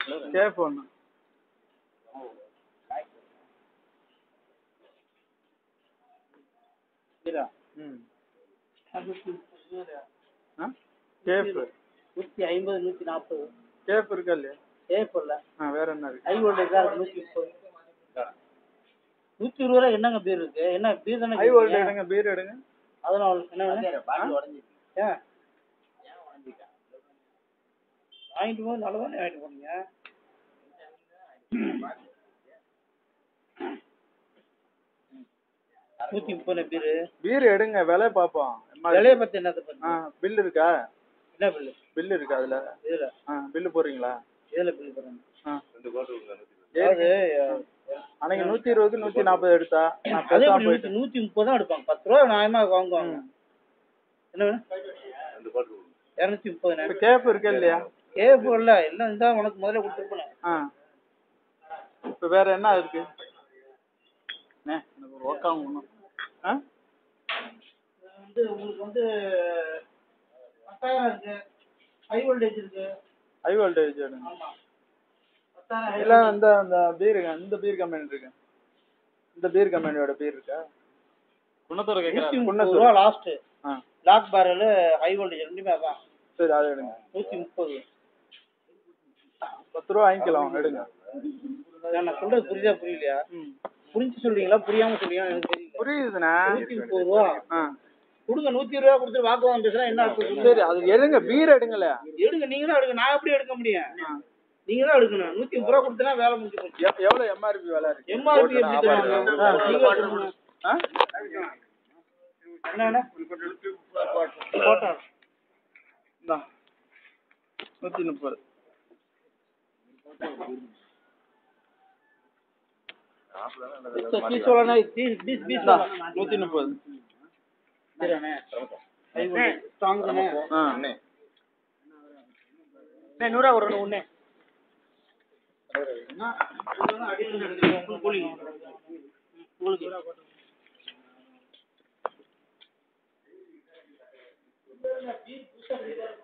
Gap ஒன்று ம் ஆ gap நூற்றி ஐம்பது நூற்றி நாற்பது கேப் இருக்கா இல்லையா ஏப் இல்லை ஆ வேற என்ன இருக்கு ஹை வோல்டேஜ் தான் நூற்றி முப்பது நூற்றி இருபது ரூபா என்னங்க பீர் இருக்கு என்ன பீர் தானே ஹை வோல்டேஜ் எடுங்க பீர் எடுங்க அதனால என்ன வேணும்? ஏன் வாங்கிட்டு போது நல்லா தானே வாங்கிட்டு போனீங்க நூற்றி முப்பது பீரு பீர் எடுங்க விலை பார்ப்போம் விலையை பற்றி என்னது ஆ பண்ணி பில் இருக்கா என்ன பில்லு பில் இருக்கா அதுல இதில் ஆ பில்லு போடுறீங்களா இதில் பில் போடுறாங்க ஆ அதாவது அன்னைக்கு நூத்தி இருபது நூத்தி நாற்பது எடுத்தா நான் அதே பேசாம நூற்றி போயிட்டேன் நூற்றி முப்பது தான் எடுப்பாங்க பத்து ரூபா நியாயமாக வாங்குவாங்க என்ன வேணும் இரநூத்தி முப்பது இப்ப கேப் இருக்கா இல்லையா ஏ போடல எல்லாம் இருந்தா உனக்கு முதல்ல கொடுத்துருப்பேன் ஆ இப்ப வேற என்ன இருக்கு அண்ணே, எனக்கு ஒரு ஒர்க் ஆகணும் ஆ வந்து உங்களுக்கு வந்து பத்தாயிரம் இருக்கு ஹை வோல்டேஜ் இருக்கு ஹை வோல்டேஜ் எடுங்க ஆமா பத்தாயிரம் high இல்ல இந்த அந்த பீர் இந்த பீர் கம்பெனி இருக்கு இந்த பீர் கம்பெனியோட பீர் இருக்கா குணத்தோட நூத்தி முப்பது ரூபா last ah black barrel high voltage ரெண்டுமே அதான் சரி அதை எடுங்க நூத்தி முப்பது பத்து ரூபா வாங்கிக்கலாம் எடுங்க நான் சொல்றது புரியுதா புரியலையா ம் புரிஞ்சு சொல்றீங்களா புரியாம சொல்றீங்களா எனக்கு தெரியல புரியுதுண்ணே நூத்தி முப்பது ரூபா ஆ கொடுங்க நூத்தி இருபது ரூபா கொடுத்து வாக்குவாதம் பேசுறா என்ன அர்த்தம் சொல்லுங்க? சரி அது எடுங்க பீர் எடுங்கல எடுங்க நீங்க தான் எடுங்க நான் எப்படி எடுக்க முடியும் நீங்க தான் எடுக்கணும் நூத்தி முப்பது ரூபா கொடுத்தனா வேலை முடிஞ்சு போச்சு எவ்- எவ்வளவு எம்ஆர்பி விலை இருக்கு எம்ஆர்பி எப்படி தருவாங்க ஆ. நீங்க எடுக்கணும். ஆ? என்ன வேணும்? போட்டோ இந்தா. நூத்தி முப்பது பீஸ் சொல்லணும் பீஸ் பீஸ் பீஸ் இந்தா, நூத்தி முப்பது சரிண்ணே ஸ்ட்ராங் தானே ஆ நூறுரூவா ஒரு ஒண்ணு உங்களுக்கு